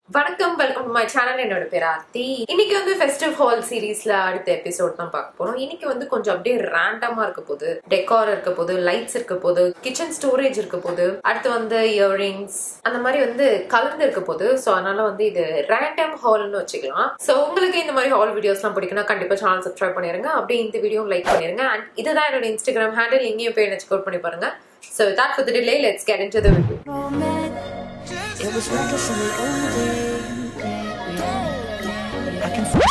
வணக்கம் welcome to my channel என்னோட பேர் ஆர்த்தி இன்னைக்கு வந்து ஃபெஸ்டிவ் ஹால் சீரீஸ்ல அடுத்த எபிசோட் தான் பார்க்க போறோம் இன்னைக்கு வந்து கொஞ்சம் அப்படியே ரேண்டமா இருக்க போகுது டெக்கார் இருக்க போது லைட்ஸ் இருக்க போது கிச்சன் ஸ்டோரேஜ் இருக்க போது அடுத்து வந்து இயரிங்ஸ் அந்த மாதிரி வந்து கலந்து இருக்க போது ஸோ அதனால வந்து இது ரேண்டம் ஹால்னு வச்சுக்கலாம் ஸோ உங்களுக்கு இந்த மாதிரி ஹால் வீடியோஸ்லாம் பிடிக்கும்னா கண்டிப்பா சேனல் சப்ஸ்கிரைப் பண்ணிருங்க அப்படியே இந்த வீடியோ லைக் பண்ணிருங்க அண்ட் இதுதான் என்னோட இன்ஸ்டாகிராம் ஹேண்டில் இங்கேயும் போய் எனக்கு கோட் பண்ணி பாருங்க so that for the delay let's get into the video moment. It was like us in the old days. I can see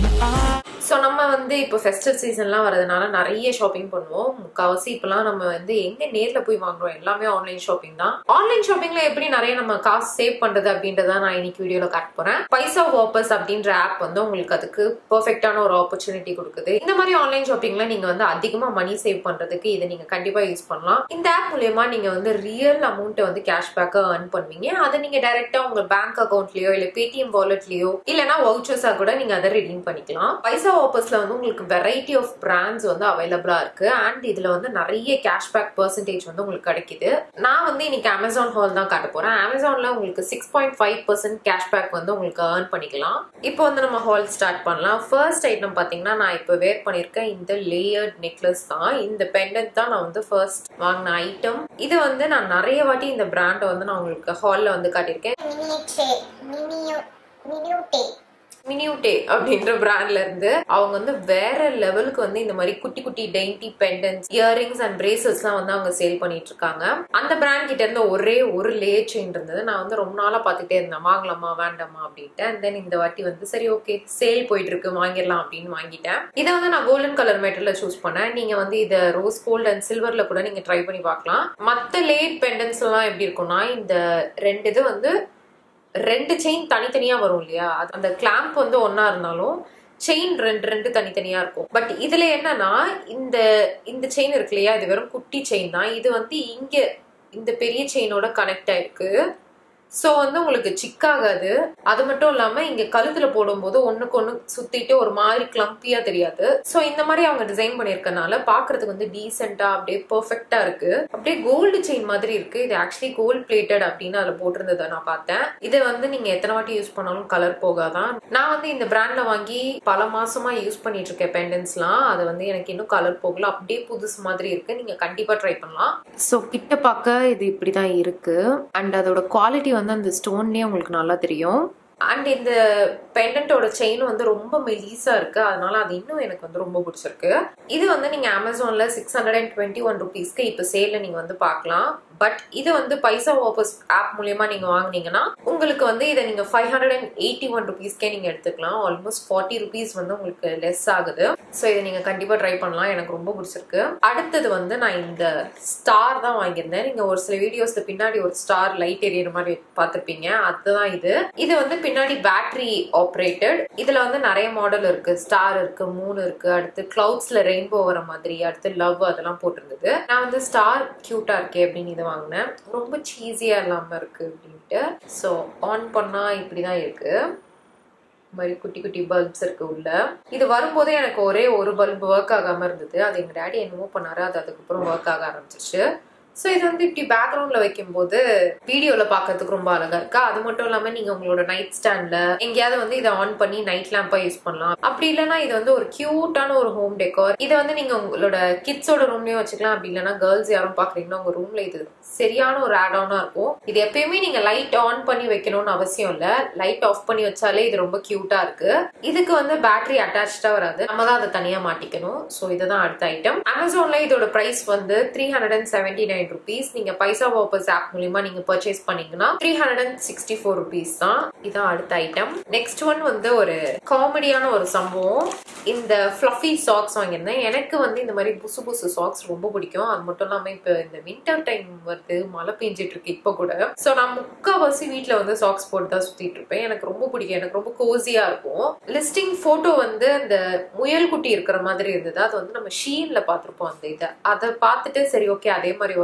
so நம்ம வந்து இப்போ ஃபெஸ்டிவ் சீசன்லாம் வரதுனால நிறைய ஷாப்பிங் பண்ணுவோம் முக்கால்வாசி இப்போலாம் நம்ம வந்து எங்க நேர்ல போய் வாங்குறோம் எல்லாமே ஆன்லைன் ஷாப்பிங் தான் ஆன்லைன் ஷாப்பிங்ல எப்படி நிறைய நம்ம காசு சேவ் பண்றது அப்படின்றத நான் இன்னைக்கு வீடியோல காட்ட போறேன் பைசா வாப்பர்ஸ் அப்படின்ற ஆப் வந்து உங்களுக்கு அதுக்கு பெர்ஃபெக்டான ஒரு ஆப்பர்ச்சுனிட்டி கொடுக்குது இந்த மாதிரி ஆன்லைன் ஷாப்பிங்ல நீங்க வந்து அதிகமா மணி சேவ் பண்றதுக்கு இதை நீங்க கண்டிப்பா யூஸ் பண்ணலாம் இந்த ஆப் மூலயமா நீங்க வந்து ரியல் அமௌண்ட்டை வந்து கேஷ்பேக்கா earn பண்ணுவீங்க அதை நீங்க டைரக்டா உங்க பேங்க் அக்கௌண்ட்லயோ இல்ல பேடிஎம் வாலெட்லயோ இல்லனா வவுச்சர்ஸா கூட நீங்க அதை ரிடீம் பண்ணிக்கலாம் பைசா ஆஃபர்ஸ்ல வந்து உங்களுக்கு வெரைட்டி ஆஃப் பிராண்ட்ஸ் வந்து அவைலபிளா இருக்கு அண்ட் இதுல வந்து நிறைய கேஷ்பேக் பர்சன்டேஜ் வந்து உங்களுக்கு கிடைக்குது நான் வந்து இன்னைக்கு அமேசான் ஹால் தான் காட்ட போறேன் அமேசான்ல உங்களுக்கு six point five percent cashback வந்து உங்களுக்கு ஏர்ன் பண்ணிக்கலாம் இப்போ வந்து நம்ம ஹால் ஸ்டார்ட் பண்ணலாம் ஃபர்ஸ்ட் ஐட்டம் பாத்தீங்கன்னா நான் இப்போ வேர் பண்ணிருக்கேன் இந்த லேயர்ட் நெக்லஸ் தான் இந்த பெண்டன்ட் தான் நான் வந்து ஃபர்ஸ்ட் வாங்கின ஐட்டம் இது வந்து நான் நிறைய வாட்டி இந்த பிராண்டை வந்து நான் உங்களுக்கு ஹால்ல வந்து காட்டியிருக்கேன் மினியேச்சே மினியோ மினியூட்டே மினியூட்டே அப்படின்ற பிராண்ட்ல இருந்து அவங்க வந்து வேற லெவலுக்கு வந்து இந்த மாதிரி குட்டி குட்டி டெய்டி பெண்டன்ஸ் இயரிங்ஸ் அண்ட் பிரேசஸ் எல்லாம் வந்து அவங்க சேல் பண்ணிட்டு இருக்காங்க அந்த பிராண்ட் கிட்ட இருந்து ஒரே ஒரு லே செயின் இருந்தது நான் வந்து ரொம்ப நாளா பாத்துட்டே இருந்தேன் வாங்கலாமா வேண்டாமா அப்படின்ட்டு அண்ட் தென் இந்த வாட்டி வந்து சரி ஓகே சேல் போயிட்டு இருக்கு வாங்கிடலாம் அப்படின்னு வாங்கிட்டேன் இதை வந்து நான் கோல்டன் கலர் மெட்டர்ல சூஸ் பண்ணேன் நீங்க வந்து இதை ரோஸ் கோல்ட் அண்ட் சில்வர்ல கூட நீங்க ட்ரை பண்ணி பார்க்கலாம் மத்த லேட் பெண்டன்ஸ் எல்லாம் எப்படி இருக்கும்னா இந்த ரெண்டு இது வந்து ரெண்டு செயின் தனித்தனியா வரும் இல்லையா அது அந்த கிளாம்ப் வந்து ஒன்னா இருந்தாலும் செயின் ரெண்டு ரெண்டு தனித்தனியா இருக்கும் பட் இதுல என்னன்னா இந்த இந்த செயின் இருக்கு இல்லையா இது வெறும் குட்டி செயின் தான் இது வந்து இங்க இந்த பெரிய செயினோட கனெக்ட் ஆயிருக்கு ஸோ வந்து உங்களுக்கு சிக்காகாது அது மட்டும் இல்லாம இங்க கழுத்துல போடும்போது ஒண்ணுக்கு ஒண்ணு சுத்திட்டு ஒரு மாதிரி கிளம்பியா தெரியாது ஸோ இந்த மாதிரி அவங்க டிசைன் பண்ணிருக்கனால பாக்குறதுக்கு வந்து டீசெண்டா அப்படியே பெர்ஃபெக்டா இருக்கு அப்படியே கோல்டு செயின் மாதிரி இருக்கு இது ஆக்சுவலி கோல்ட் பிளேட்டட் அப்படின்னு அதுல போட்டிருந்ததை நான் பார்த்தேன் இதை வந்து நீங்க எத்தனை வாட்டி யூஸ் பண்ணாலும் கலர் போகாதான் நான் வந்து இந்த பிராண்ட்ல வாங்கி பல மாசமா யூஸ் பண்ணிட்டு இருக்கேன் பெண்டன்ஸ்லாம் அது வந்து எனக்கு இன்னும் கலர் போகல அப்படியே புதுசு மாதிரி இருக்கு நீங்க கண்டிப்பா ட்ரை பண்ணலாம் ஸோ கிட்ட பார்க்க இது இப்படிதான் இருக்கு அண்ட் அதோட குவாலிட்டி வந்து அந்த ஸ்டோன்லயே உங்களுக்கு நல்லா தெரியும் அண்ட் இந்த பெண்டன்ட்டோட செயின் வந்து ரொம்ப மெலீஸா இருக்கு அதனால அது இன்னும் எனக்கு வந்து ரொம்ப பிடிச்சிருக்கு இது வந்து நீங்க அமேசான்ல six hundred and twenty one ருபீஸ்க்கு இப்போ சேல்ல நீங்க வந்து பார்க்கலாம் பட் இது வந்து பைசா வாபஸ் ஆப் மூலியமா நீங்க வாங்குனீங்கன்னா உங்களுக்கு வந்து இதை நீங்க five hundred and eighty one ருபீஸ்க்கே நீங்க எடுத்துக்கலாம் ஆல்மோஸ்ட் ஃபார்ட்டி ருபீஸ் வந்து உங்களுக்கு லெஸ் ஆகுது ஸோ இதை நீங்க கண்டிப்பா ட்ரை பண்ணலாம் எனக்கு ரொம்ப பிடிச்சிருக்கு அடுத்தது வந்து நான் இந்த ஸ்டார் தான் வாங்கியிருந்தேன் நீங்க ஒரு சில வீடியோஸ்ல பின்னாடி ஒரு ஸ்டார் லைட் எரியற மாதிரி பார்த்திருப்பீங்க அதுதான் இது இது வந்து பின்னாடி பேட்டரி ஆப்ரேட்டட் இதுல வந்து நிறைய மாடல் இருக்கு ஸ்டார் இருக்கு மூணு இருக்கு அடுத்து கிளவுட்ஸ்ல ரெயின்போ வர மாதிரி அடுத்து லவ் அதெல்லாம் போட்டிருந்தது நான் வந்து ஸ்டார் கியூட்டா இருக்கே அப்படின்னு இதை வாங்கினேன் ரொம்ப சீஸியா இல்லாம இருக்கு அப்படின்ட்டு ஸோ ஆன் பண்ணா இப்படிதான் இருக்கு இந்த மாதிரி குட்டி குட்டி பல்ப்ஸ் இருக்கு உள்ள இது வரும்போதே எனக்கு ஒரே ஒரு பல்ப் ஒர்க் ஆகாம இருந்தது அது எங்க டேடி என்னமோ பண்ணாரு அது அதுக்கப்புறம் ஒர்க் ஆக ஆரம்பிச்சிருச்சு ஸோ இது வந்து இப்படி பேக்ரவுண்ட்ல வைக்கும்போது வீடியோல பார்க்கறதுக்கு ரொம்ப அழகா இருக்கா அது மட்டும் இல்லாம நீங்க உங்களோட நைட் ஸ்டாண்ட்ல எங்கேயாவது வந்து இதை ஆன் பண்ணி நைட் லேம்பா யூஸ் பண்ணலாம் அப்படி இல்லைன்னா இது வந்து ஒரு கியூட்டான ஒரு ஹோம் டெக்கோர் இதை வந்து நீங்க உங்களோட கிட்ஸோட ரூம்லயும் வச்சுக்கலாம் அப்படி இல்லைன்னா கேர்ள்ஸ் யாரும் பாக்குறீங்கன்னா உங்க ரூம்ல இது சரியான ஒரு ஆட் ஆனா இருக்கும் இது எப்பயுமே நீங்க லைட் ஆன் பண்ணி வைக்கணும்னு அவசியம் இல்ல லைட் ஆஃப் பண்ணி வச்சாலே இது ரொம்ப கியூட்டா இருக்கு இதுக்கு வந்து பேட்டரி அட்டாச்சா வராது நம்ம தான் அதை தனியா மாட்டிக்கணும் ஸோ இதுதான் அடுத்த ஐட்டம் அமேசான்ல இதோட பிரைஸ் வந்து three hundred and seventy nine rupees நீங்க பைசா வாப்பர்ஸ் ஆப் மூலியமா நீங்க பர்ச்சேஸ் பண்ணீங்கன்னா three hundred and sixty four rupees தான் இதான் அடுத்த ஐட்டம் நெக்ஸ்ட் ஒன் வந்து ஒரு காமெடியான ஒரு சம்பவம் இந்த ஃப்ளஃபி சாக்ஸ் வாங்கியிருந்தேன் எனக்கு வந்து இந்த மாதிரி புசு புசு சாக்ஸ் ரொம்ப பிடிக்கும் அது மட்டும் இல்லாம இப்போ இந்த வின்டர் டைம் வருது மழை பெஞ்சிட்டு இருக்கு இப்போ கூட ஸோ நான் முக்கால்வாசி வீட்டில் வந்து சாக்ஸ் போட்டு தான் சுத்திட்டு இருப்பேன் எனக்கு ரொம்ப பிடிக்கும் எனக்கு ரொம்ப கோசியா இருக்கும் லிஸ்டிங் போட்டோ வந்து இந்த முயல் குட்டி இருக்கிற மாதிரி இருந்தது அது வந்து நம்ம ஷீன்ல பார்த்துருப்போம் அந்த இதை அதை பார்த்துட்டு சரி ஓகே அதே மாதிரி வரும்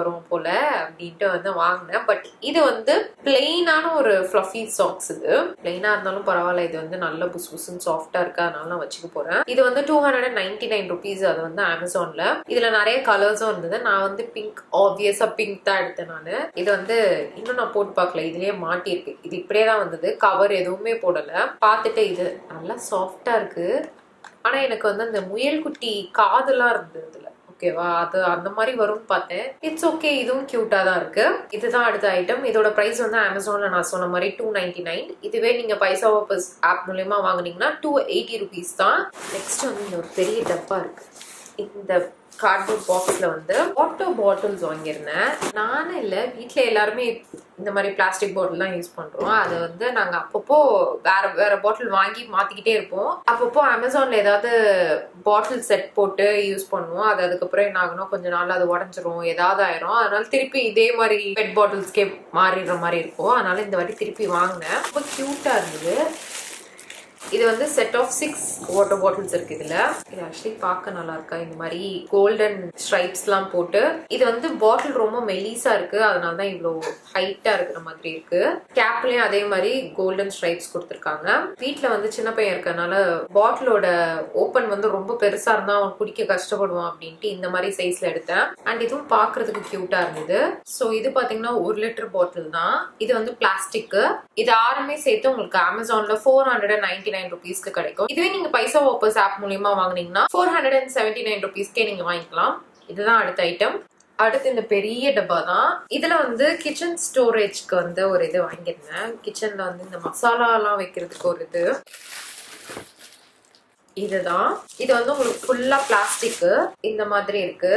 வரும் போல அப்படின்ட்டு வந்து வாங்கினேன் பட் இது வந்து பிளெயினான ஒரு ஃப்ளஃபி சாக்ஸ் இது பிளெயினா இருந்தாலும் பரவாயில்ல இது வந்து நல்ல புஸ் புஸ்ன்னு சாஃப்டா இருக்கு அதனால நான் வச்சுக்க போறேன் இது வந்து two hundred and ninety nine rupees அது வந்து அமேசான்ல இதுல நிறைய கலர்ஸும் இருந்தது நான் வந்து பிங்க் ஆப்வியஸா பிங்க் தான் எடுத்தேன் நான் இது வந்து இன்னும் நான் போட்டு பார்க்கல இதுலயே மாட்டிருக்கு இது இப்படியே தான் வந்தது கவர் எதுவுமே போடல பார்த்துட்டு இது நல்லா சாஃப்டா இருக்கு ஆனா எனக்கு வந்து அந்த முயல் குட்டி காதெல்லாம் இருந்தது இதுல ஓகேவா அது அந்த மாதிரி வரும்னு பார்த்தேன் இட்ஸ் ஓகே இதுவும் கியூட்டா தான் இருக்கு இதுதான் அடுத்த ஐட்டம் இதோட பிரைஸ் வந்து அமேசான்ல நான் சொன்ன மாதிரி டூ நைன்டி நைன் இதுவே நீங்க பைசா வாபஸ் ஆப் மூலியமா வாங்குனீங்கன்னா டூ எயிட்டி ருபீஸ் தான் நெக்ஸ்ட் வந்து இங்க ஒரு பெரிய டப்பா இருக்கு இந்த கார்ட்போர்ட் பாக்ஸ்ல வந்து வாட்டர் பாட்டில்ஸ் வாங்கியிருந்தேன் நானும் இல்ல வீட்ல எல்லாருமே இந்த மாதிரி பிளாஸ்டிக் பாட்டில் தான் யூஸ் பண்றோம் அதை வந்து நாங்க அப்பப்போ வேற வேற பாட்டில் வாங்கி மாத்திக்கிட்டே இருப்போம் அப்பப்போ அமேசான்ல ஏதாவது பாட்டில் செட் போட்டு யூஸ் பண்ணுவோம் அது அதுக்கப்புறம் என்ன ஆகணும் கொஞ்ச நாள் அது உடஞ்சிரும் ஏதாவது ஆயிரும் அதனால திருப்பி இதே மாதிரி பெட் பாட்டில்ஸ்க்கே மாறிடுற மாதிரி இருக்கும் அதனால இந்த வாட்டி திருப்பி வாங்கினேன் ரொம்ப கியூட்டா இருந்தது இது வந்து set of six water bottles இருக்கு இதுல இது ஆக்சுவலி பார்க்க நல்லா இருக்கா இந்த மாதிரி கோல்டன் ஸ்ட்ரைப்ஸ் எல்லாம் போட்டு இது வந்து பாட்டில் ரொம்ப மெலிசா இருக்கு அதனால தான் இவ்வளோ ஹைட்டா இருக்கிற மாதிரி இருக்கு கேப்லயும் அதே மாதிரி கோல்டன் ஸ்ட்ரைப்ஸ் கொடுத்துருக்காங்க வீட்ல வந்து சின்ன பையன் இருக்கறனால பாட்டிலோட ஓப்பன் வந்து ரொம்ப பெருசா இருந்தா அவன் குடிக்க கஷ்டப்படுவான் அப்படின்ட்டு இந்த மாதிரி சைஸ்ல எடுத்தேன் அண்ட் இதுவும் பார்க்கிறதுக்கு கியூட்டா இருந்தது ஸோ இது பாத்தீங்கன்னா ஒரு லிட்டர் பாட்டில் தான் இது வந்து பிளாஸ்டிக் இது ஆறுமே சேர்த்து உங்களுக்கு அமேசான்ல four hundred and ninety nine ருபீஸ்க்கு கிடைக்கும் இதுவே நீங்க பைசா வாப்பர்ஸ் ஆப் மூலியமா வாங்குனீங்கன்னா four hundred and seventy nine ருபீஸ்க்கே நீங்க வாங்கிக்கலாம் இதுதான் அடுத்த ஐட்டம் அடுத்து இந்த பெரிய டப்பா தான் இதுல வந்து கிச்சன் ஸ்டோரேஜ்க்கு வந்து ஒரு இது வாங்கியிருந்தேன் கிச்சன்ல வந்து இந்த மசாலா எல்லாம் வைக்கிறதுக்கு ஒரு இது இதுதான் இது வந்து உங்களுக்கு ஃபுல்லா பிளாஸ்டிக் இந்த மாதிரி இருக்கு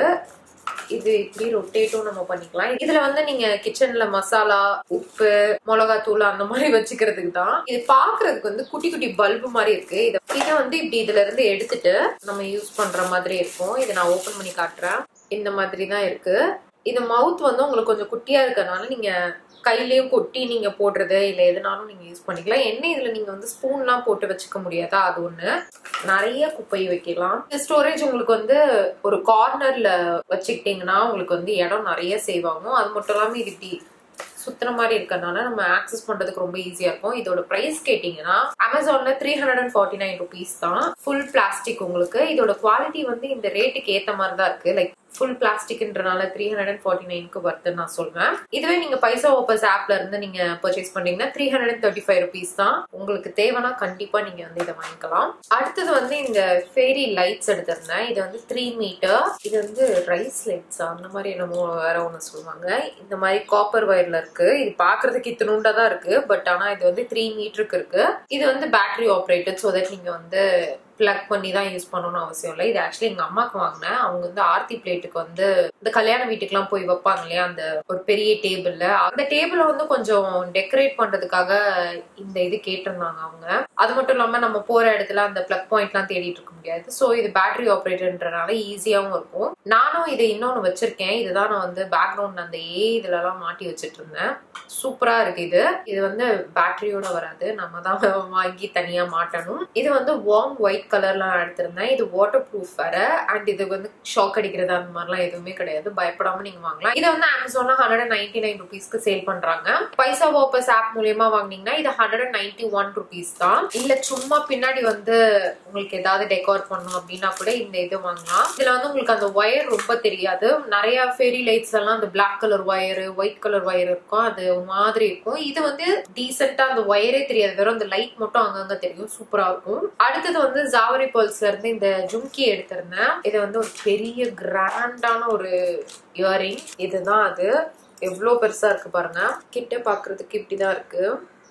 இது இப்படி ரொட்டேட்டும் நம்ம பண்ணிக்கலாம் இதுல வந்து நீங்க கிச்சன்ல மசாலா உப்பு மிளகாத்தூள் அந்த மாதிரி வச்சுக்கிறதுக்கு தான் இது பாக்குறதுக்கு வந்து குட்டி குட்டி பல்பு மாதிரி இருக்கு இத இதை வந்து இப்படி இதுல இருந்து எடுத்துட்டு நம்ம யூஸ் பண்ற மாதிரி இருக்கும் இதை நான் ஓபன் பண்ணி காட்டுறேன் இந்த மாதிரி தான் இருக்கு இது மவுத் வந்து உங்களுக்கு கொஞ்சம் குட்டியா இருக்கறனால நீங்க கையிலயும் கொட்டி நீங்க போடுறது இல்ல எதுனாலும் நீங்க யூஸ் பண்ணிக்கலாம் என்ன இதுல நீங்க வந்து ஸ்பூன்லாம் போட்டு வச்சுக்க முடியாதா அது ஒண்ணு நிறைய குப்பை வைக்கலாம் இந்த ஸ்டோரேஜ் உங்களுக்கு வந்து ஒரு கார்னர்ல வச்சுக்கிட்டீங்கன்னா உங்களுக்கு வந்து இடம் நிறைய சேவ் ஆகும் அது மட்டும் இல்லாம இது இப்படி சுத்துற மாதிரி இருக்கறனால நம்ம ஆக்சஸ் பண்றதுக்கு ரொம்ப ஈஸியா இருக்கும் இதோட பிரைஸ் கேட்டீங்கன்னா அமேசான்ல three hundred and forty nine rupees தான் ஃபுல் பிளாஸ்டிக் உங்களுக்கு இதோட குவாலிட்டி வந்து இந்த ரேட்டுக்கு ஏத்த மாதிரி தான் இருக்கு லைக் ஃபுல் பிளாஸ்டிக்ன்றனால த்ரீ ஹண்ட்ரட் அண்ட் ஃபார்ட்டி நைனுக்கு வருதுன்னு நான் சொல்வேன் இதுவே நீங்க பைசா ஓப்பர்ஸ் ஆப்ல இருந்து நீங்க பர்ச்சேஸ் பண்ணீங்கன்னா three hundred and thirty five rupees தான் உங்களுக்கு தேவைன்னா கண்டிப்பா நீங்க வந்து இதை வாங்கிக்கலாம் அடுத்தது வந்து இந்த ஃபேரி லைட்ஸ் எடுத்திருந்தேன் இது வந்து த்ரீ மீட்டர் இது வந்து ரைஸ் லைட்ஸ் அந்த மாதிரி என்னமோ வேற ஒன்று சொல்லுவாங்க இந்த மாதிரி காப்பர் வயர்ல இருக்கு இது பாக்குறதுக்கு இத்தினுண்டா தான் இருக்கு பட் ஆனா இது வந்து த்ரீ மீட்டருக்கு இருக்கு இது வந்து பேட்டரி ஆப்ரேட்டட் ஸோ தட் நீங்க வந்து பிளக் பண்ணி தான் யூஸ் பண்ணணும்னு அவசியம் இல்லை இது ஆக்சுவலி எங்க அம்மாக்கு வாங்கினேன் அவங்க வந்து ஆர்த்தி பிளேட்டுக்கு வந்து இந்த கல்யாண வீட்டுக்குலாம் போய் வைப்பாங்க இல்லையா அந்த ஒரு பெரிய டேபிள்ல அந்த டேபிள வந்து கொஞ்சம் டெக்கரேட் பண்றதுக்காக இந்த இது கேட்டிருந்தாங்க அவங்க அது மட்டும் இல்லாம நம்ம போற இடத்துல அந்த பிளக் பாயிண்ட்லாம் தேடிட்டு இருக்க முடியாது ஸோ இது பேட்டரி ஆப்ரேட்டர்ன்றனால ஈஸியாவும் இருக்கும் நானும் இதை இன்னொன்னு வச்சிருக்கேன் இதுதான் நான் வந்து பேக்ரவுண்ட் அந்த ஏ இதுல எல்லாம் மாட்டி வச்சிட்டு இருந்தேன் சூப்பரா இருக்கு இது இது வந்து பேட்டரியோட வராது நம்ம தான் வாங்கி தனியா மாட்டணும் இது வந்து வார்ம் ஒயிட் கலர்ல நான் எடுத்திருந்தேன் இது வாட்டர் ப்ரூஃப் வேற அண்ட் இது வந்து ஷாக் அடிக்கிறது அந்த மாதிரிலாம் எதுவுமே கிடையாது பயப்படாம நீங்க வாங்கலாம் இதை வந்து அமேசான்ல ஹண்ட்ரட் அண்ட் நைன்டி நைன் ருபீஸ்க்கு சேல் பண்றாங்க பைசா வாப்பஸ் ஆப் மூலியமா வாங்குனீங்கன்னா இது hundred and ninety one rupees தான் இல்ல சும்மா பின்னாடி வந்து உங்களுக்கு ஏதாவது டெக்கோர் பண்ணணும் அப்படின்னா கூட இந்த இது வாங்கலாம் இதுல வந்து உங்களுக்கு அந்த ஒயர் ரொம்ப தெரியாது நிறைய ஃபேரி லைட்ஸ் எல்லாம் அந்த black colour wire white colour wire இருக்கும் அது ஒரு மாதிரி இருக்கும் இது வந்து டீசெண்டா அந்த ஒயரே தெரியாது வெறும் அந்த லைட் மட்டும் அங்கங்க தெரியும் சூப்பரா இருக்கும் அடுத்தது வந்து ஜாவரி பர்ல்ஸ்ல இருந்து இந்த ஜும்கி எடுத்திருந்தேன் இது வந்து ஒரு பெரிய கிராண்டான ஒரு இயரிங் இதுதான் அது எவ்வளோ பெருசா இருக்கு பாருங்க கிட்ட பாக்குறதுக்கு இப்படிதான் இருக்கு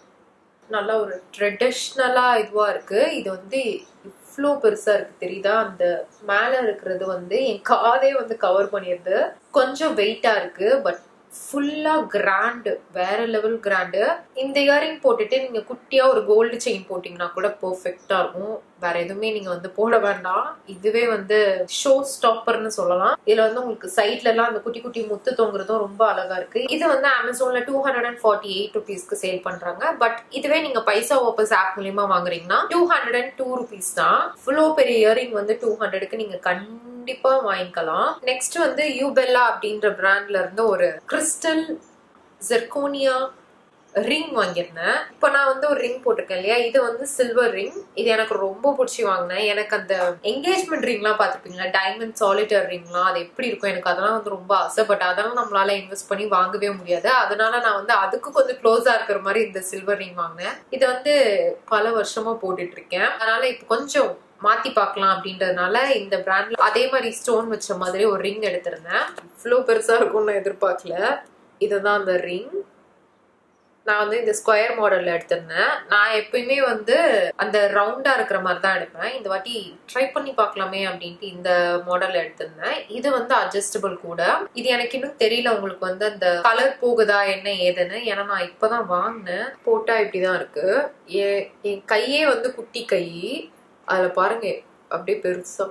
நல்லா ஒரு ட்ரெடிஷ்னலா இதுவா இருக்கு இது வந்து இவ்வளோ பெருசா இருக்கு தெரியுதா அந்த மேல இருக்கிறது வந்து என் காதே வந்து கவர் பண்ணிடுது கொஞ்சம் வெயிட்டா இருக்கு பட் ஃபுல்லா கிராண்டு வேற லெவல் கிராண்டு இந்த இயரிங் போட்டுட்டு நீங்க குட்டியா ஒரு கோல்டு செயின் போட்டீங்கன்னா கூட பெர்ஃபெக்டா இருக்கும் வேற எதுவுமே நீங்க வந்து போட வேண்டாம் இதுவே வந்து ஷோ ஸ்டாப்பர்னு சொல்லலாம் இதுல வந்து உங்களுக்கு சைட்ல எல்லாம் அந்த குட்டி குட்டி முத்து தொங்குறதும் ரொம்ப அழகா இருக்கு இது வந்து அமேசான்ல two hundred and forty eight ருபீஸ்க்கு சேல் பண்றாங்க பட் இதுவே நீங்க பைசா ஓப்பஸ் ஆப் மூலியமா வாங்குறீங்கன்னா two hundred and two rupees தான் இவ்வளோ பெரிய இயரிங் வந்து டூ ஹண்ட்ரடுக்கு நீங்க கண்டிப்பா கண்டிப்பா வாங்கிக்கலாம் நெக்ஸ்ட் வந்து யூபெல்லா அப்படின்ற பிராண்ட்ல இருந்து ஒரு கிறிஸ்டல் ஜெர்கோனியா ரிங் வாங்கியிருந்தேன் இப்போ நான் வந்து ஒரு ரிங் போட்டிருக்கேன் இல்லையா இது வந்து சில்வர் ரிங் இது எனக்கு ரொம்ப பிடிச்சி வாங்கினேன் எனக்கு அந்த என்கேஜ்மெண்ட் ரிங்லாம் பார்த்துருப்பீங்களா டைமண்ட் சாலிட்டர் ரிங்லாம் அது எப்படி இருக்கும் எனக்கு அதெல்லாம் வந்து ரொம்ப ஆசை பட் அதெல்லாம் நம்மளால இன்வெஸ்ட் பண்ணி வாங்கவே முடியாது அதனால நான் வந்து அதுக்கு கொஞ்சம் க்ளோஸா இருக்கிற மாதிரி இந்த சில்வர் ரிங் வாங்கினேன் இது வந்து பல வருஷமா போட்டுட்டு இருக்கேன் அதனால இப்போ கொஞ்சம் மாத்தி பார்க்கலாம் அப்படின்றதுனால இந்த பிராண்ட்ல அதே மாதிரி ஸ்டோன் வச்ச மாதிரி ஒரு ரிங் எடுத்திருந்தேன் இவ்வளோ பெருசா இருக்கும்னு நான் எதிர்பார்க்கல இதுதான் அந்த ரிங் நான் வந்து இந்த ஸ்கொயர் மாடல்ல எடுத்திருந்தேன் நான் எப்பயுமே வந்து அந்த ரவுண்டா இருக்கிற மாதிரி தான் எடுப்பேன் இந்த வாட்டி ட்ரை பண்ணி பார்க்கலாமே அப்படின்ட்டு இந்த மாடல்ல எடுத்திருந்தேன் இது வந்து அட்ஜஸ்டபிள் கூட இது எனக்கு இன்னும் தெரியல உங்களுக்கு வந்து அந்த கலர் போகுதா என்ன ஏதுன்னு ஏன்னா நான் இப்பதான் வாங்கினேன் போட்டா இப்படிதான் இருக்கு என் என் கையே வந்து குட்டி கை அதுல பாருங்க அப்படியே பெருசா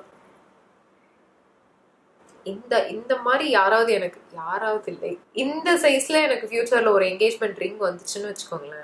இந்த இந்த மாதிரி யாராவது எனக்கு யாராவது இல்லை இந்த சைஸ்ல எனக்கு ஃபியூச்சர்ல ஒரு என்கேஜ்மெண்ட் ரிங் வந்துச்சுன்னு வச்சுக்கோங்களேன்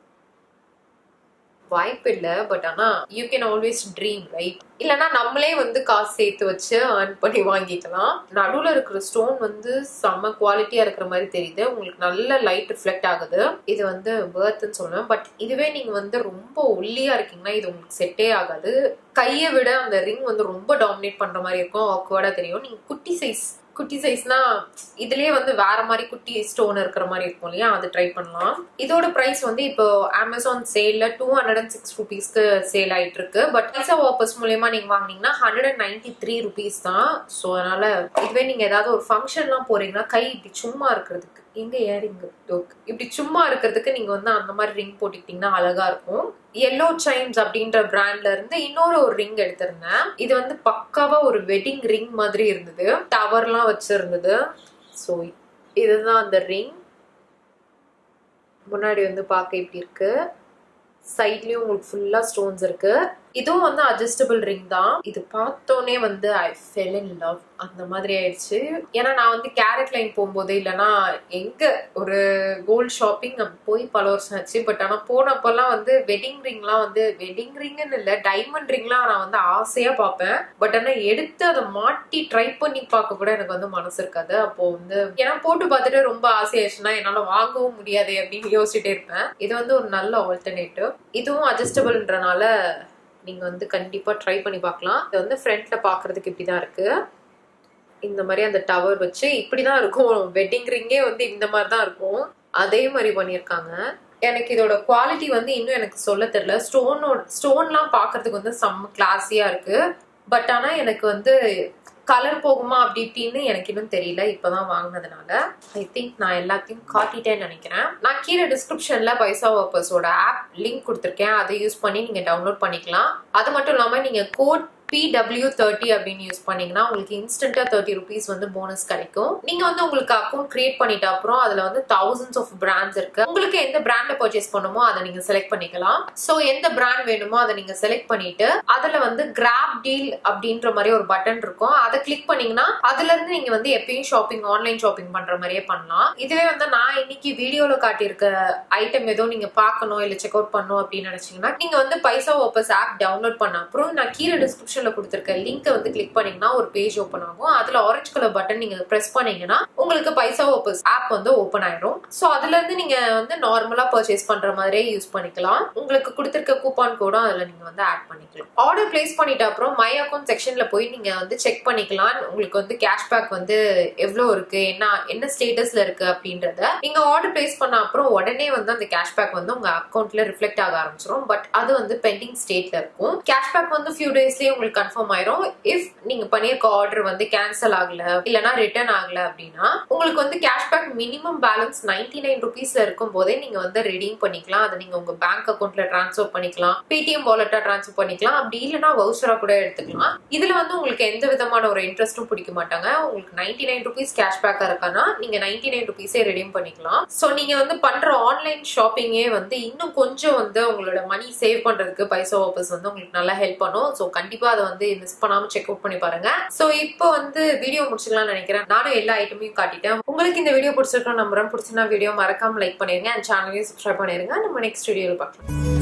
வாய்ப்பு இல்லை பட் ஆனா you can always dream right இல்லைன்னா நம்மளே வந்து காசு சேர்த்து வச்சு earn பண்ணி வாங்கிக்கலாம் நடுவுல இருக்கிற ஸ்டோன் வந்து செம்ம குவாலிட்டியா இருக்கிற மாதிரி தெரியுது உங்களுக்கு நல்ல லைட் ரிஃப்ளெக்ட் ஆகுது இது வந்து வேர்த்துன்னு சொல்லுவேன் பட் இதுவே நீங்க வந்து ரொம்ப ஒல்லியா இருக்கீங்கன்னா இது உங்களுக்கு செட்டே ஆகாது கையை விட அந்த ரிங் வந்து ரொம்ப டாமினேட் பண்ற மாதிரி இருக்கும் ஆக்வர்டா தெரியும் நீங்க குட்டி சைஸ் குட்டி சைஸ்னா இதுலயே வந்து வேற மாதிரி குட்டி ஸ்டோன் இருக்கிற மாதிரி இருக்கும் இல்லையா அது ட்ரை பண்ணலாம் இதோட பிரைஸ் வந்து இப்போ அமேசான் சேல்ல டூ ஹண்ட்ரட் அண்ட் சிக்ஸ் ருபீஸ்க்கு சேல் ஆயிட்டு இருக்கு பட் பைசா வாப்பர்ஸ் மூலியமா நீங்க வாங்குனீங்கன்னா hundred and ninety three rupees தான் ஸோ அதனால இதுவே நீங்க ஏதாவது ஒரு ஃபங்க்ஷன்லாம் போறீங்கன்னா கை இப்படி சும்மா இருக்கிறதுக்கு எங்க ஏரிங் இப்படி சும்மா இருக்கிறதுக்கு நீங்க வந்து அந்த மாதிரி ரிங் போட்டுக்கிட்டீங்கன்னா அழகா இருக்கும் எல்லோ சைன்ஸ் அப்படின்ற பிராண்ட்ல இருந்து இன்னொரு ஒரு ரிங் எடுத்திருந்தேன் இது வந்து பக்காவா ஒரு வெட்டிங் ரிங் மாதிரி இருந்தது டவர்லாம் வச்சிருந்தது ஸோ இதுதான் அந்த ரிங் முன்னாடி வந்து பார்க்க இப்படி இருக்கு சைட்லயும் உங்களுக்கு ஃபுல்லா ஸ்டோன்ஸ் இருக்கு இதுவும் வந்து அட்ஜஸ்டபிள் ரிங் தான் இது பார்த்தோன்னே வந்து ஐ ஃபெல் இன் லவ் அந்த மாதிரி ஆயிடுச்சு ஏன்னா நான் வந்து கேரட் லைன் போகும்போது இல்லைன்னா எங்க ஒரு கோல்ட் ஷாப்பிங் போய் பல வருஷம் ஆச்சு பட் ஆனா போனப்பெல்லாம் வந்து வெட்டிங் ரிங்லாம் வந்து வெட்டிங் ரிங்னு இல்லை டைமண்ட் ரிங்லாம் நான் வந்து ஆசையா பார்ப்பேன் பட் ஆனா எடுத்து அதை மாட்டி ட்ரை பண்ணி பார்க்க கூட எனக்கு வந்து மனசு இருக்காது அப்போ வந்து ஏன்னா போட்டு பார்த்துட்டு ரொம்ப ஆசையாச்சுன்னா என்னால வாங்கவும் முடியாது அப்படின்னு யோசிச்சுட்டே இருப்பேன் இது வந்து ஒரு நல்ல ஆல்டர்னேட்டிவ் இதுவும் அட்ஜஸ்டபிள்ன்றனால நீங்க வந்து கண்டிப்பா ட்ரை பண்ணி பார்க்கலாம் இது வந்து ஃப்ரண்ட்ல பாக்குறதுக்கு இப்படிதான் இருக்கு இந்த மாதிரி அந்த டவர் வச்சு இப்படிதான் இருக்கும் வெட்டிங் ரிங்கே வந்து இந்த மாதிரி தான் இருக்கும் அதே மாதிரி பண்ணியிருக்காங்க எனக்கு இதோட குவாலிட்டி வந்து இன்னும் எனக்கு சொல்ல தெரியல ஸ்டோனோட ஸ்டோன்லாம் பார்க்கிறதுக்கு வந்து செம்ம கிளாஸியா இருக்கு பட் ஆனா எனக்கு வந்து கலர் போகுமா அப்படி இப்படின்னு எனக்கு இன்னும் தெரியல இப்பதான் வாங்கினதுனால ஐ திங்க் நான் எல்லாத்தையும் காட்டிட்டேன்னு நினைக்கிறேன் நான் கீழே டிஸ்கிரிப்ஷன்ல பைசா வாப்பர்ஸோட ஆப் லிங்க் கொடுத்துருக்கேன் அதை யூஸ் பண்ணி நீங்க டவுன்லோட் பண்ணிக்கலாம் அது மட்டும் இல்லாம நீங்க கோட் பிடபிள்யூ தேர்ட்டி அப்படின்னு யூஸ் பண்ணீங்கன்னா உங்களுக்கு இன்ஸ்டன்டா தேர்ட்டி ருபீஸ் வந்து போனஸ் கிடைக்கும் நீங்க வந்து உங்களுக்கு அக்கௌண்ட் கிரியேட் பண்ணிட்ட அப்புறம் அதுல வந்து தௌசண்ட்ஸ் ஆஃப் பிராண்ட்ஸ் இருக்கு உங்களுக்கு எந்த பிராண்ட்ல பர்ச்சேஸ் பண்ணுமோ அதை நீங்க செலக்ட் பண்ணிக்கலாம் சோ எந்த பிராண்ட் வேணுமோ அதை நீங்க செலக்ட் பண்ணிட்டு அதுல வந்து கிராப் டீல் அப்படின்ற மாதிரி ஒரு பட்டன் இருக்கும் அதை கிளிக் பண்ணீங்கன்னா அதுல இருந்து நீங்க வந்து எப்பயும் ஷாப்பிங் ஆன்லைன் ஷாப்பிங் பண்ற மாதிரியே பண்ணலாம் இதுவே வந்து நான் இன்னைக்கு வீடியோல காட்டியிருக்க ஐட்டம் ஏதோ நீங்க பார்க்கணும் இல்ல செக் அவுட் பண்ணணும் அப்படின்னு நினைச்சீங்கன்னா நீங்க வந்து பைசா ஓப்பஸ் ஆப் டவுன்லோட் பண்ண அப்புறம் நான் கீழே டிஸ்கிரிப்ஷன் டிஸ்கிரிப்ஷன்ல கொடுத்துருக்க லிங்கை வந்து கிளிக் பண்ணீங்கன்னா ஒரு பேஜ் ஓப்பன் ஆகும் அதுல ஆரஞ்சு கலர் பட்டன் நீங்க பிரஸ் பண்ணீங்கன்னா உங்களுக்கு பைசா ஓப்பஸ் ஆப் வந்து ஓப்பன் ஆயிடும் சோ அதுல இருந்து நீங்க வந்து நார்மலா பர்ச்சேஸ் பண்ற மாதிரியே யூஸ் பண்ணிக்கலாம் உங்களுக்கு கொடுத்துருக்க கூப்பான் கோடும் அதுல நீங்க வந்து ஆட் பண்ணிக்கலாம் ஆர்டர் பிளேஸ் பண்ணிட்ட அப்புறம் மை அக்கௌண்ட் செக்ஷன்ல போய் நீங்க வந்து செக் பண்ணிக்கலாம் உங்களுக்கு வந்து கேஷ்பேக் வந்து எவ்வளவு இருக்கு என்ன என்ன ஸ்டேட்டஸ்ல இருக்கு அப்படின்றத நீங்க ஆர்டர் பிளேஸ் பண்ண அப்புறம் உடனே வந்து அந்த கேஷ்பேக் வந்து உங்க அக்கௌண்ட்ல ரிஃப்ளெக்ட் ஆக ஆரம்பிச்சிடும் பட் அது வந்து பெண்டிங் ஸ்டேட்ல இருக்கும் கேஷ்பேக் வந்து ஃபியூ டேஸ்லயே உங்களுக்கு கன்ஃபார்ம் ஆயிரும் இஃப் நீங்க பண்ணிருக்க ஆர்டர் வந்து கேன்சல் ஆகல இல்லனா ரிட்டர்ன் ஆகல அப்படின்னா உங்களுக்கு வந்து cashback minimum balance ninety nine ருபீஸ்ல இருக்கும் போதே நீங்க வந்து ரெடீம் பண்ணிக்கலாம் அதை நீங்க உங்க பேங்க் அக்கௌண்ட்ல டிரான்ஸ்ஃபர் பண்ணிக்கலாம் பேடிஎம் வாலெட்டா டிரான்ஸ்ஃபர் பண்ணிக்கலாம் அப்படி இல்லைன்னா வவுச்சரா கூட எடுத்துக்கலாம் இதுல வந்து உங்களுக்கு எந்த விதமான ஒரு இன்ட்ரெஸ்ட்டும் பிடிக்க மாட்டாங்க உங்களுக்கு நைன்டி நைன் ருபீஸ் கேஷ்பேக்கா இருக்கானா நீங்க நைன்டி நைன் ருபீஸே ரெடீம் பண்ணிக்கலாம் சோ நீங்க வந்து பண்ற ஆன்லைன் ஷாப்பிங்கே வந்து இன்னும் கொஞ்சம் வந்து உங்களோட மணி சேவ் பண்றதுக்கு பைசா வாபஸ் வந்து உங்களுக்கு நல்லா ஹெல்ப் பண்ணும் சோ கண்டிப்பா அதை வந்து மிஸ் பண்ணாம செக் அவுட் பண்ணி பாருங்க சோ இப்போ வந்து வீடியோ முடிச்சுக்கலாம்னு நினைக்கிறேன் நானும் எல்லா ஐட்டமையும் காட்டிட்டேன் உங்களுக்கு இந்த வீடியோ பிடிச்சிருக்கோம் நம்புறேன் பிடிச்சிருந்தா வீடியோ மறக்காம லைக் பண்ணிருங்க அண்ட் சேனலையும் சப்ஸ்கிரைப் பண்ணிருங்க நம்ம நெக்ஸ்ட் வீடியோவில் பார்க்கலாம்